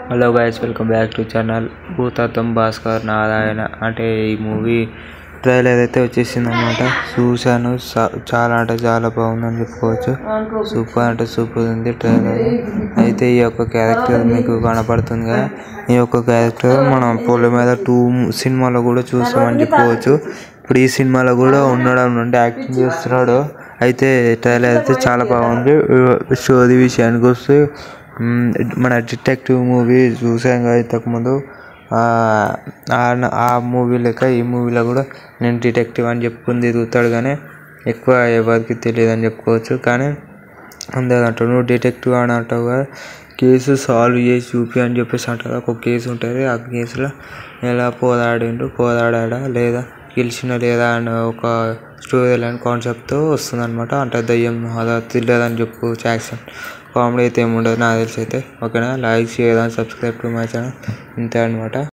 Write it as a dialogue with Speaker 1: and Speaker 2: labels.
Speaker 1: hello guys welcome back to channel భూతత్వం భాస్కర్ నారాయణ అంటే ఈ మూవీ ట్రైలర్ అయితే వచ్చేసింది అనమాట చూశాను చా- చాలా అంటే చాలా బాగుందని చెప్పుకోవచ్చు సూపర్ అంటే సూపర్ ఉంది ట్రైలర్ అయితే ఈ యొక్క క్యారెక్టర్ మీకు కనపడుతుంది కదా ఈ యొక్క క్యారెక్టర్ మనం పొల మీద టూ సినిమాలో కూడా చూస్తామని చెప్పుకోవచ్చు ఇప్పుడు ఈ సినిమాలో కూడా ఉండడం నుండి యాక్టింగ్ చేస్తున్నాడు అయితే ట్రైలర్ అయితే చాలా బాగుంది స్టోరీ విషయానికి వస్తే మ్మ్, మన డిటెక్టివ్ మూవీ చూసాం కదా ఇంతకుముందు ఆ ఆ- ఆ మూవీ లెక్క ఈ మూవీలో కూడా నేను డిటెక్టివ్ అని చెప్పుకుని తిరుగుతాడు కానీ ఎక్కువ ఎవరికి తెలియదు అని చెప్పుకోవచ్చు కానీ అందరు అంటారు నువ్వు డిటెక్టివ్ అని అంటావు కదా కేసు సాల్వ్ చేసి చూపి అని చెప్పేసి అంటారు ఒక కేసు ఉంటుంది ఆ కేసులో ఎలా పోరాడిండు పోరాడా లేదా గెలిచిన లేదా అనే ఒక స్టోరీ లైన్ కాన్సెప్ట్తో వస్తుంది అనమాట అంటే దయ్యం అలా థ్రిల్లర్ అని చెప్పుకోవచ్చు యాక్షన్ కామెడీ అయితే ఏమి ఉండదు నాకు తెలిసి అయితే ఓకేనా like share and subscribe to my channel ఇంతే అనమాట